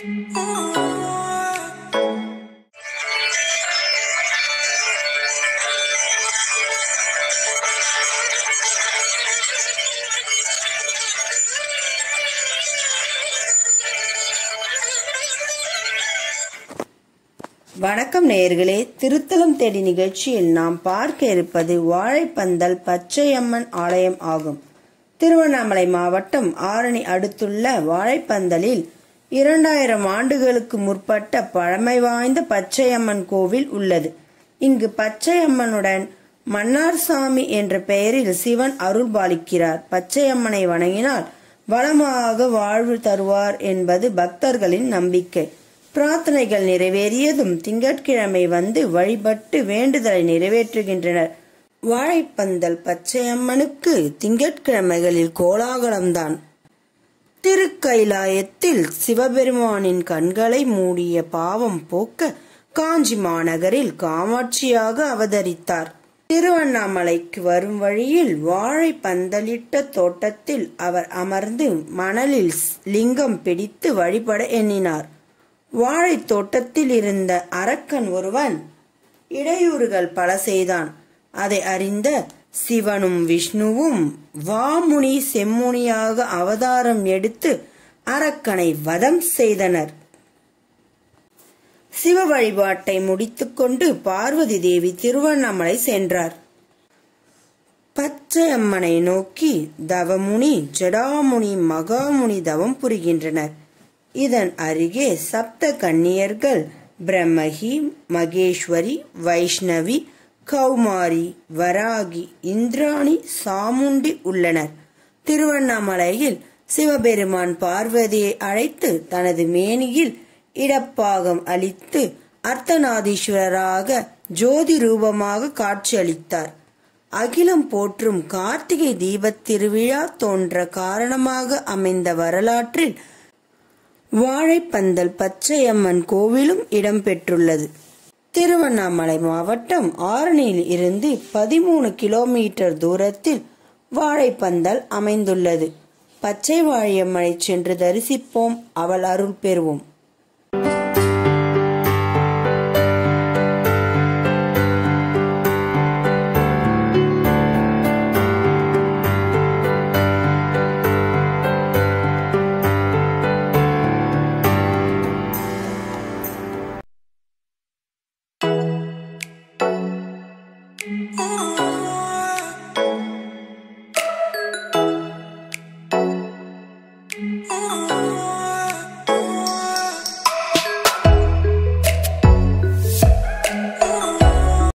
வணக்கம் நேயர்களே திருத்தலம் தேடி நிகழ்ச்சியில் நாம் பார்க்க இருப்பது வாழைப்பந்தல் பச்சையம்மன் ஆலயம் ஆகும் திருவண்ணாமலை மாவட்டம் ஆரணி அடுத்துள்ள வாழைப்பந்தலில் இரண்டாயிரம் ஆண்டுகளுக்கு முற்பட்ட பழமை வாய்ந்த பச்சையம்மன் கோவில் உள்ளது இங்கு பச்சையம்மனுடன் மன்னார்சாமி என்ற பெயரில் சிவன் அருள் பாலிக்கிறார் பச்சையம்மனை வணங்கினால் வளமாக வாழ்வு தருவார் என்பது பக்தர்களின் நம்பிக்கை பிரார்த்தனைகள் நிறைவேறியதும் திங்கட்கிழமை வந்து வழிபட்டு வேண்டுதலை நிறைவேற்றுகின்றனர் வாழைப்பந்தல் பச்சையம்மனுக்கு திங்கட்கிழமைகளில் கோலாகலம்தான் திருக்கைலாயத்தில் சிவபெருமானின் கண்களை மூடிய பாவம் போக்க காஞ்சி மாநகரில் காமாட்சியாக அவதரித்தார் திருவண்ணாமலைக்கு வரும் வழியில் வாழை பந்தலிட்ட தோட்டத்தில் அவர் அமர்ந்து மணலில் லிங்கம் பிடித்து வழிபட எண்ணினார் வாழைத் தோட்டத்தில் இருந்த அரக்கன் ஒருவன் இடையூறுகள் பல செய்தான் அதை அறிந்த சிவனும் விஷ்ணுவும் வாமுனி செம்முனியாக அவதாரம் எடுத்து அரக்கனை வதம் செய்தனர் சிவ வழிபாட்டை முடித்துக்கொண்டு பார்வதி தேவி திருவண்ணாமலை சென்றார் பச்சை அம்மனை நோக்கி தவமுனி ஜடாமுனி மகாமுனி தவம் புரிகின்றனர் இதன் அருகே சப்த கன்னியர்கள் பிரம்மகி மகேஸ்வரி வைஷ்ணவி கௌமாரி வராகி இந்திராணி சாமுண்டி உள்ளனர் திருவண்ணாமலையில் சிவபெருமான் பார்வதியை அழைத்து தனது மேனியில் இடப்பாகம் அளித்து அர்த்தநாதீஸ்வரராக ஜோதி ரூபமாக காட்சியளித்தார் அகிலம் போற்றும் கார்த்திகை தீபத் திருவிழா தோன்ற காரணமாக அமைந்த வரலாற்றில் வாழைப்பந்தல் பச்சையம்மன் கோவிலும் இடம்பெற்றுள்ளது திருவண்ணாமலை மாவட்டம் ஆரணியில் இருந்து பதிமூணு கிலோமீட்டர் தூரத்தில் வாழைப்பந்தல் அமைந்துள்ளது பச்சை வாழியம்மனை சென்று தரிசிப்போம் அவள் அருள் பெறுவோம்